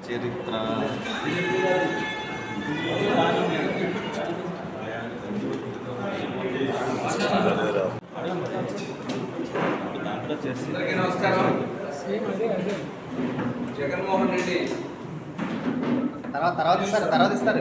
చరిత్ర దాంట్లో చేసి అందరికీ నమస్కారం జగన్మోహన్ రెడ్డి తర్వాత తర్వాత ఇస్తారు తర్వాత ఇస్తారు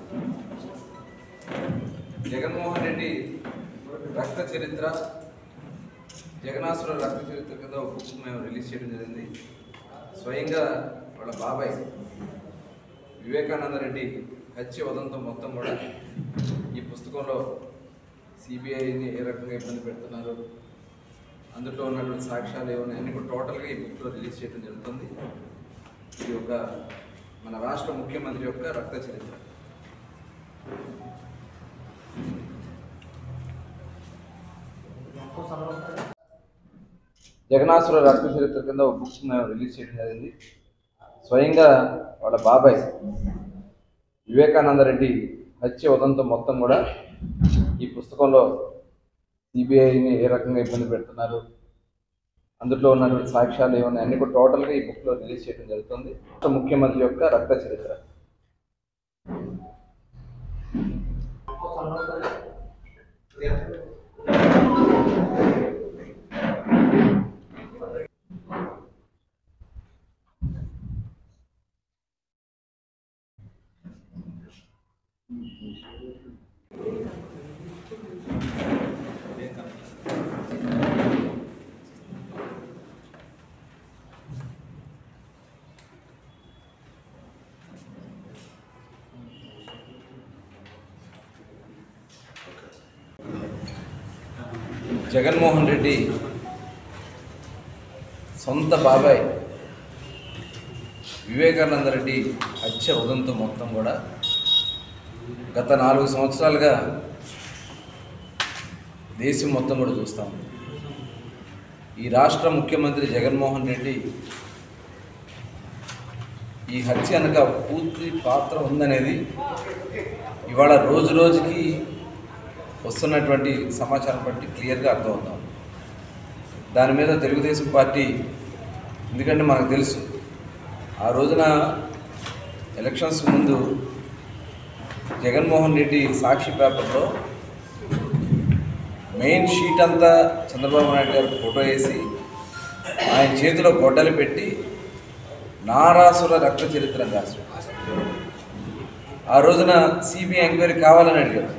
జగన్మోహన్ రెడ్డి రక్త చరిత్ర జగనాసుర రక్త చరిత్ర కింద ఒక బుక్ మేము రిలీజ్ చేయడం జరిగింది స్వయంగా వాళ్ళ బాబాయ్ వివేకానంద రెడ్డి హత్య ఉదంతం మొత్తం కూడా ఈ పుస్తకంలో సిబిఐని ఏ రకంగా ఇబ్బంది పెడుతున్నారు అందులో ఉన్నటువంటి సాక్ష్యాలు ఏమన్నా అన్ని కూడా టోటల్గా ఈ బుక్లో రిలీజ్ చేయడం జరుగుతుంది ఇది ఒక మన రాష్ట్ర ముఖ్యమంత్రి యొక్క రక్త చరిత్ర జగనాసుర రక్త చరిత్ర కింద ఒక బుక్ మేము రిలీజ్ చేయడం జరిగింది స్వయంగా వాళ్ళ బాబాయ్ వివేకానంద రెడ్డి హత్య ఉదంతం మొత్తం కూడా ఈ పుస్తకంలో సిబిఐని ఏ రకంగా ఇబ్బంది పెడుతున్నారు అందులో ఉన్నటువంటి సాక్ష్యాలు ఏమన్నా అన్ని కూడా టోటల్గా ఈ బుక్లో రిలీజ్ చేయడం జరుగుతుంది రాష్ట్ర ముఖ్యమంత్రి యొక్క రక్త చరిత్ర జగన్మోహన్ రెడ్డి సొంత బాబాయ్ వివేకానంద రెడ్డి హత్య ఉదంతం మొత్తం కూడా గత నాలుగు సంవత్సరాలుగా దేశం మొత్తం కూడా చూస్తూ ఉంది ఈ రాష్ట్ర ముఖ్యమంత్రి జగన్మోహన్ రెడ్డి ఈ హత్య వెనక పూర్తి పాత్ర ఉందనేది ఇవాళ రోజు రోజుకి వస్తున్నటువంటి సమాచారం బట్టి క్లియర్గా అర్థమవుతాం దాని మీద తెలుగుదేశం పార్టీ ఎందుకంటే మనకు తెలుసు ఆ రోజున ఎలక్షన్స్ ముందు జగన్మోహన్ రెడ్డి సాక్షి పేపర్లో మెయిన్ షీట్ అంతా చంద్రబాబు నాయుడు గారు ఫోటో వేసి ఆయన చేతిలో గొడ్డలు పెట్టి నారాసుర రక్త చరిత్ర అని రాశారు ఆ రోజున సిబిఐ ఎంక్వైరీ కావాలని అడిగారు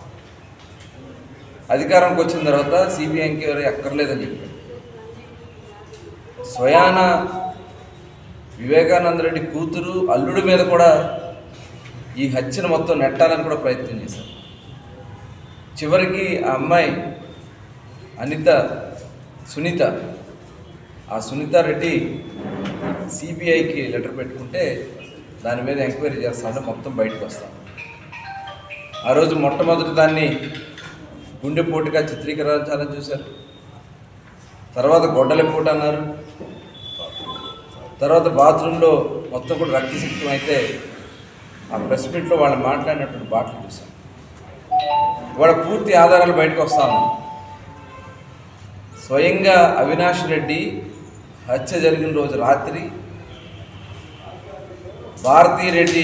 అధికారంకి వచ్చిన తర్వాత సిబిఐ ఎంక్వైరీ అక్కర్లేదని చెప్పారు స్వయాన వివేకానంద రెడ్డి కూతురు అల్లుడి మీద కూడా ఈ హత్యను మొత్తం నెట్టాలని కూడా ప్రయత్నం చేశారు చివరికి ఆ అమ్మాయి అనిత సునీత ఆ సునీత రెడ్డి సిబిఐకి లెటర్ పెట్టుకుంటే దాని మీద ఎంక్వైరీ చేస్తామంటే మొత్తం బయటకు వస్తాం ఆ రోజు మొట్టమొదటి దాన్ని గుండెపోటుగా చిత్రీకరించాలని చూశారు తర్వాత గొడ్డలిపోటు అన్నారు తర్వాత బాత్రూంలో మొత్తం కూడా రక్తసిక్తం అయితే ఆ ప్రెస్ మీట్లో వాళ్ళు మాట్లాడినటువంటి బాటలు చూశాం ఇవాళ పూర్తి ఆధారాలు బయటకు వస్తాను స్వయంగా అవినాష్ రెడ్డి హత్య జరిగిన రోజు రాత్రి భారతీ రెడ్డి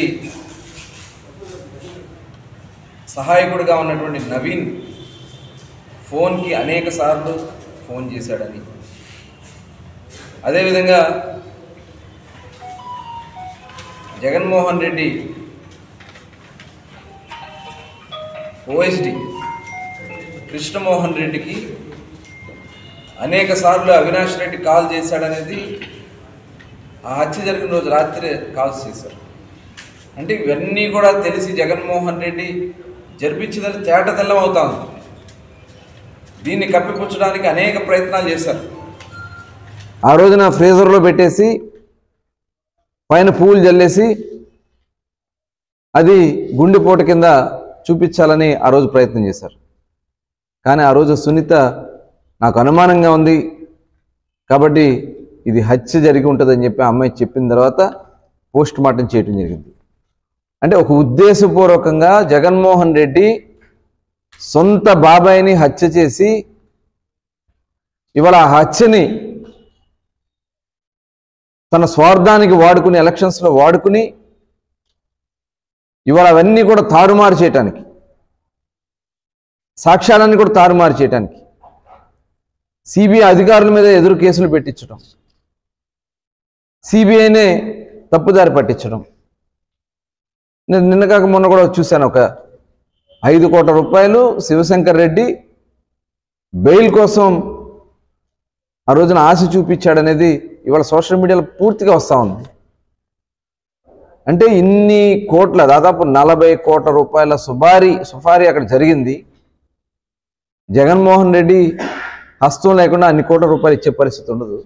సహాయకుడిగా ఉన్నటువంటి నవీన్ ఫోన్కి అనేక సార్లు ఫోన్ చేశాడని అదేవిధంగా జగన్మోహన్ రెడ్డి ఓఎస్డి కృష్ణమోహన్ రెడ్డికి అనేక సార్లు అవినాష్ రెడ్డి కాల్ చేశాడనేది ఆ హత్య జరిగిన రోజు రాత్రి కాల్స్ చేశారు అంటే ఇవన్నీ కూడా తెలిసి జగన్మోహన్ రెడ్డి జరిపించిందని తేట తెల్లం అవుతాను దీన్ని కప్పిపుచ్చడానికి అనేక ప్రయత్నాలు చేశారు ఆ రోజున ఫ్రీజర్లో పెట్టేసి పైన పువ్వులు జల్లేసి అది గుండెపోటు కింద చూపించాలని ఆ రోజు ప్రయత్నం చేశారు కానీ ఆ రోజు సునీత నాకు అనుమానంగా ఉంది కాబట్టి ఇది హత్య జరిగి ఉంటుందని చెప్పి ఆ అమ్మాయి చెప్పిన తర్వాత పోస్ట్ మార్టం చేయటం జరిగింది అంటే ఒక ఉద్దేశపూర్వకంగా జగన్మోహన్ రెడ్డి సొంత బాబాయిని హత్య చేసి ఇవాళ ఆ హత్యని తన స్వార్థానికి వాడుకుని ఎలక్షన్స్లో వాడుకుని ఇవాళ అవన్నీ కూడా తారుమారు చేయటానికి సాక్ష్యాలన్నీ కూడా తారుమారు చేయటానికి సిబిఐ అధికారుల మీద ఎదురు కేసులు పెట్టించడం సిబిఐనే తప్పుదారి పట్టించడం నేను నిన్న కాక మొన్న కూడా చూశాను ఒక ఐదు కోట్ల రూపాయలు శివశంకర్ రెడ్డి బెయిల్ కోసం ఆ రోజున ఆశ చూపించాడనేది ఇవాళ సోషల్ మీడియాలో పూర్తిగా వస్తూ ఉంది అంటే ఇన్ని కోట్ల దాదాపు నలభై కోట్ల రూపాయల సుబారీ సుఫారీ అక్కడ జరిగింది జగన్మోహన్ రెడ్డి హస్తం లేకుండా అన్ని కోట్ల రూపాయలు ఇచ్చే పరిస్థితి ఉండదు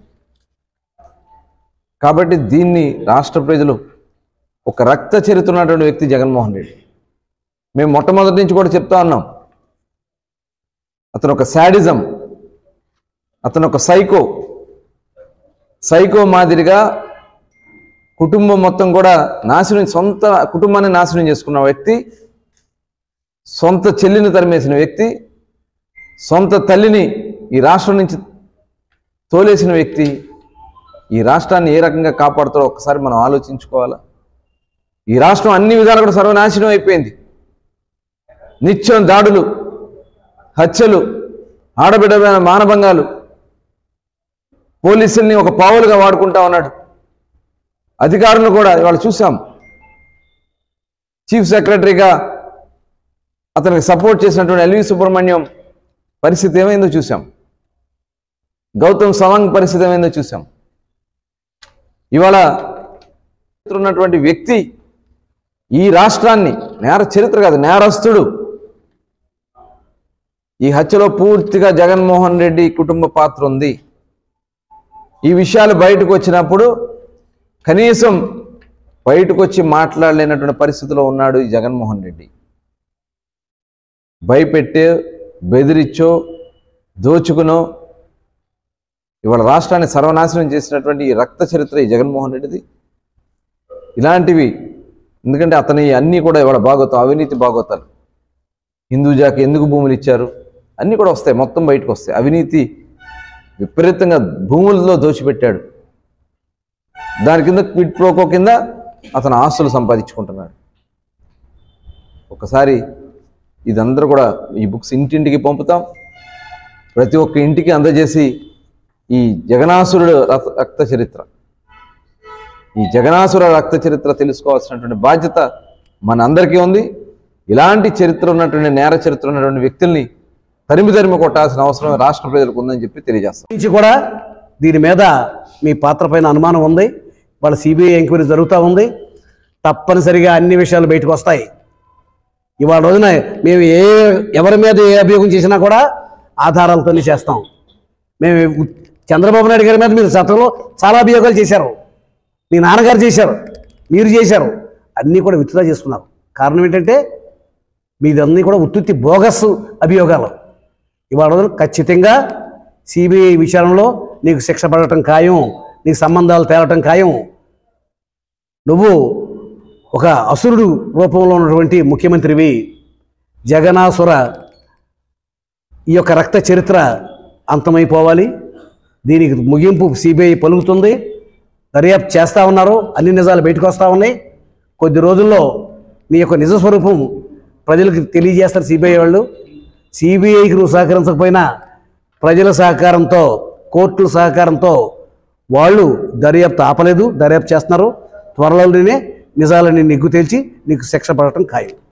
కాబట్టి దీన్ని రాష్ట్ర ప్రజలు ఒక రక్త చరిత్ర ఉన్నటువంటి వ్యక్తి జగన్మోహన్ రెడ్డి మేము మొట్టమొదటి నుంచి కూడా చెప్తా ఉన్నాం అతను ఒక శాడిజం అతను ఒక సైకో సైకో మాదిరిగా కుటుంబం మొత్తం కూడా నాశనం సొంత కుటుంబాన్ని నాశనం చేసుకున్న వ్యక్తి సొంత చెల్లిని తరిమేసిన వ్యక్తి సొంత తల్లిని ఈ రాష్ట్రం నుంచి తోలేసిన వ్యక్తి ఈ రాష్ట్రాన్ని ఏ రకంగా కాపాడుతారో ఒకసారి మనం ఆలోచించుకోవాలా ఈ రాష్ట్రం అన్ని విధాలు కూడా సర్వనాశనం అయిపోయింది నిత్యం దాడులు హత్యలు ఆడబిడ్డ మానభంగాలు పోలీసుల్ని ఒక పావులుగా వాడుకుంటా ఉన్నాడు అధికారులను కూడా ఇవాళ చూసాం చీఫ్ సెక్రటరీగా అతనికి సపోర్ట్ చేసినటువంటి ఎల్వి సుబ్రహ్మణ్యం పరిస్థితి ఏమైందో చూసాం గౌతమ్ సవాంగ్ పరిస్థితి ఏమైందో చూసాం ఇవాళ ఉన్నటువంటి వ్యక్తి ఈ రాష్ట్రాన్ని నేర చరిత్ర కాదు నేరస్తుడు ఈ హత్యలో పూర్తిగా జగన్మోహన్ రెడ్డి కుటుంబ పాత్ర ఉంది ఈ విషయాలు బయటకు వచ్చినప్పుడు కనీసం బయటకు వచ్చి మాట్లాడలేనటువంటి పరిస్థితిలో ఉన్నాడు ఈ జగన్మోహన్ రెడ్డి భయపెట్టే బెదిరిచ్చో దోచుకునో ఇవాళ రాష్ట్రాన్ని సర్వనాశనం చేసినటువంటి ఈ రక్త చరిత్ర ఈ జగన్మోహన్ రెడ్డిది ఇలాంటివి ఎందుకంటే అతని అన్నీ కూడా ఇవాళ బాగోతాం అవినీతి బాగోతాలు హిందూజాకి ఎందుకు భూములు ఇచ్చారు అన్నీ కూడా వస్తాయి మొత్తం బయటకు వస్తాయి అవినీతి విపరీతంగా భూముల్లో దోచిపెట్టాడు దాని కింద క్విడ్ ప్రోకో కింద అతను ఆస్తులు సంపాదించుకుంటున్నాడు ఒకసారి ఇదందరూ కూడా ఈ బుక్స్ ఇంటింటికి పంపుతాం ప్రతి ఒక్క ఇంటికి అందజేసి ఈ జగనాసురుడు రక్త- రక్త చరిత్ర ఈ జగనాసుర రక్త చరిత్ర తెలుసుకోవాల్సినటువంటి బాధ్యత మన అందరికీ ఉంది ఇలాంటి చరిత్ర ఉన్నటువంటి నేర చరిత్ర ఉన్నటువంటి వ్యక్తుల్ని తరిమి తరిమి కొట్టాల్సిన అవసరం రాష్ట్ర ప్రజలకు ఉందని చెప్పి తెలియజేస్తాం నుంచి కూడా దీని మీద మీ పాత్ర పైన అనుమానం ఉంది వాళ్ళ సిబిఐ ఎంక్వైరీ జరుగుతూ ఉంది తప్పనిసరిగా అన్ని విషయాలు బయటకు వస్తాయి ఇవాళ రోజున మేము ఏ ఎవరి మీద ఏ అభియోగం చేసినా కూడా ఆధారాలతోనే చేస్తాం మేము చంద్రబాబు నాయుడు గారి మీద మీరు చట్టంలో చాలా అభియోగాలు చేశారు మీ నాన్నగారు చేశారు మీరు చేశారు అన్నీ కూడా విత్డ్రా చేసుకున్నారు కారణం ఏంటంటే మీదన్నీ కూడా ఉత్తుత్తి బోగస్ అభియోగాలు ఇవాళ రోజున ఖచ్చితంగా సిబిఐ విచారణలో నీకు శిక్ష పడటం ఖాయం నీకు సంబంధాలు తేలటం ఖాయం నువ్వు ఒక అసురుడు రూపంలో ఉన్నటువంటి ముఖ్యమంత్రివి జగనాసుర ఈ యొక్క రక్త చరిత్ర అంతమైపోవాలి దీనికి ముగింపు సిబిఐ పలుకుతుంది దర్యాప్తు చేస్తూ ఉన్నారు అన్ని నిజాలు బయటకు వస్తూ ఉన్నాయి కొద్ది రోజుల్లో నీ యొక్క నిజ స్వరూపం ప్రజలకు తెలియజేస్తారు సిబిఐ వాళ్ళు సిబిఐకి నువ్వు సహకరించకపోయినా ప్రజల సహకారంతో కోర్టుల సహకారంతో వాళ్ళు దర్యాప్తు ఆపలేదు దర్యాప్తు చేస్తున్నారు త్వరలోనే నిజాలని నిగ్గు తేల్చి నీకు శిక్ష పడటం ఖాయం